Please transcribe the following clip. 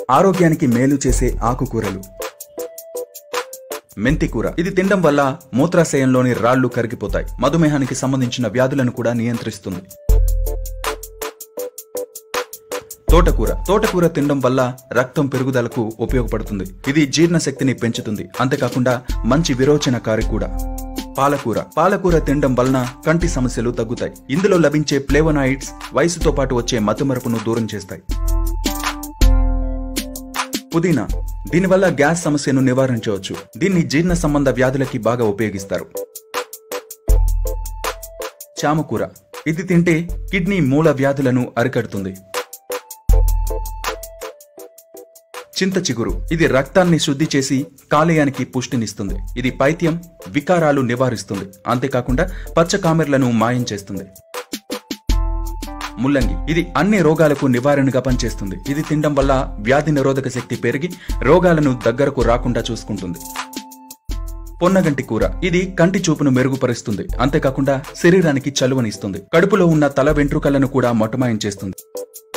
ఆరోగ్యానికి మేలు చేసే ఆకుకూరలు మెంతి కూర ఇది తినడం వల్ల మూత్రాశయంలోని రాళ్లు కరిగిపోతాయి మధుమేహానికి సంబంధించిన వ్యాధులను కూడా నియంత్రిస్తుంది తోటకూర తోటకూర తినడం వల్ల రక్తం పెరుగుదలకు ఉపయోగపడుతుంది ఇది జీర్ణశక్తిని పెంచుతుంది అంతేకాకుండా మంచి విరోచనకారి కూడా పాలకూర పాలకూర తినడం వలన కంటి సమస్యలు తగ్గుతాయి ఇందులో లభించే ప్లేవనాయిడ్స్ వయసుతో పాటు వచ్చే మతుమరుపును దూరం చేస్తాయి పుదీనా దీనివల్ల గ్యాస్ సమస్యను నివారించవచ్చు దీన్ని జీర్ణ సంబంధ వ్యాధులకి బాగా ఉపయోగిస్తారు చామకూర ఇది తింటే కిడ్నీ మూల వ్యాధులను అరికడుతుంది చింత చిగురు ఇది రక్తాన్ని శుద్ధి చేసి కాలేయానికి పుష్టినిస్తుంది ఇది పైత్యం వికారాలు నివారిస్తుంది అంతేకాకుండా పచ్చ కామెర్లను మాయం చేస్తుంది ముల్లంగి ఇది అన్ని రోగాలకు నివారణగా పనిచేస్తుంది ఇది తినడం వల్ల వ్యాధి నిరోధక శక్తి పెరిగి రోగాలను దగ్గరకు రాకుండా చూసుకుంటుంది పొన్నగంటి కూర ఇది కంటి చూపును మెరుగుపరుస్తుంది అంతేకాకుండా శరీరానికి చలువనిస్తుంది కడుపులో ఉన్న తల వెంట్రుకలను కూడా మొట్టమాయం చేస్తుంది